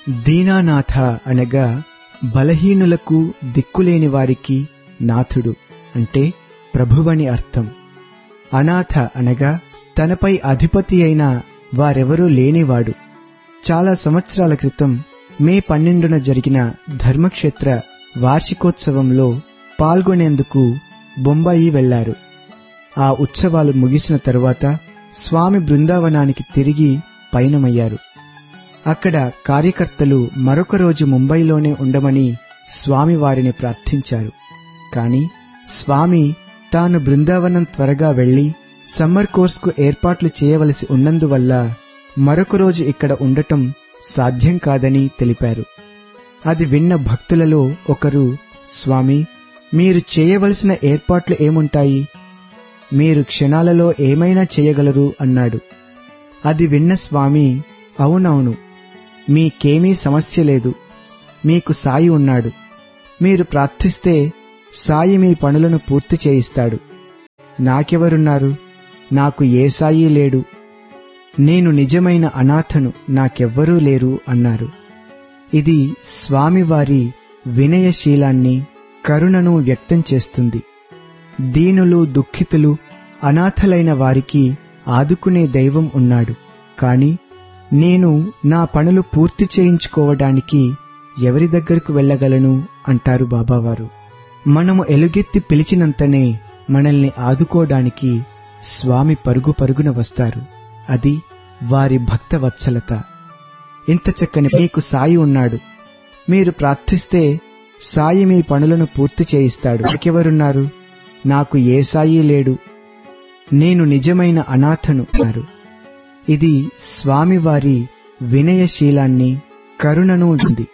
దీనానాథ అనగా బలహీనులకు దిక్కులేని వారికి నాథుడు అంటే ప్రభువని అర్థం అనాథ అనగా తనపై అధిపతి అయిన వారెవరూ లేనివాడు చాలా సంవత్సరాల క్రితం మే పన్నెండున జరిగిన ధర్మక్షేత్ర వార్షికోత్సవంలో పాల్గొనేందుకు బొంబాయి వెళ్లారు ఆ ఉత్సవాలు ముగిసిన తరువాత స్వామి బృందావనానికి తిరిగి పయనమయ్యారు అక్కడ కార్యకర్తలు మరొక రోజు ముంబైలోనే ఉండమని స్వామి వారిని ప్రార్థించారు కాని స్వామి తాను బృందావనం త్వరగా వెళ్లి సమ్మర్ కోర్సుకు ఏర్పాట్లు చేయవలసి ఉన్నందువల్ల మరొక రోజు ఇక్కడ ఉండటం సాధ్యం కాదని తెలిపారు అది విన్న భక్తులలో ఒకరు స్వామి మీరు చేయవలసిన ఏర్పాట్లు ఏముంటాయి మీరు క్షణాలలో ఏమైనా చేయగలరు అన్నాడు అది విన్న స్వామి అవునవును మీకేమీ సమస్య లేదు మీకు సాయి ఉన్నాడు మీరు ప్రార్థిస్తే సాయి మీ పనులను పూర్తి చేయిస్తాడు నాకెవరున్నారు నాకు ఏ సాయి లేడు నేను నిజమైన అనాథను నాకెవ్వరూ లేరు అన్నారు ఇది స్వామివారి వినయశీలాన్ని కరుణను వ్యక్తం చేస్తుంది దీనులు దుఃఖితులు అనాథలైన వారికి ఆదుకునే దైవం ఉన్నాడు కాని నేను నా పనులు పూర్తి చేయించుకోవడానికి ఎవరి దగ్గరకు వెళ్ళగలను అంటారు బాబావారు మనము ఎలుగెత్తి పిలిచినంతనే మనల్ని ఆదుకోవడానికి స్వామి పరుగు పరుగున వస్తారు అది వారి భక్త వత్సలత ఇంత చక్కని మీకు సాయి ఉన్నాడు మీరు ప్రార్థిస్తే సాయి మీ పనులను పూర్తి చేయిస్తాడు నాకెవరున్నారు నాకు ఏ సాయి లేడు నేను నిజమైన అనాథను అన్నారు ఇది స్వామివారి వినయశీలాన్ని కరుణను ఉంది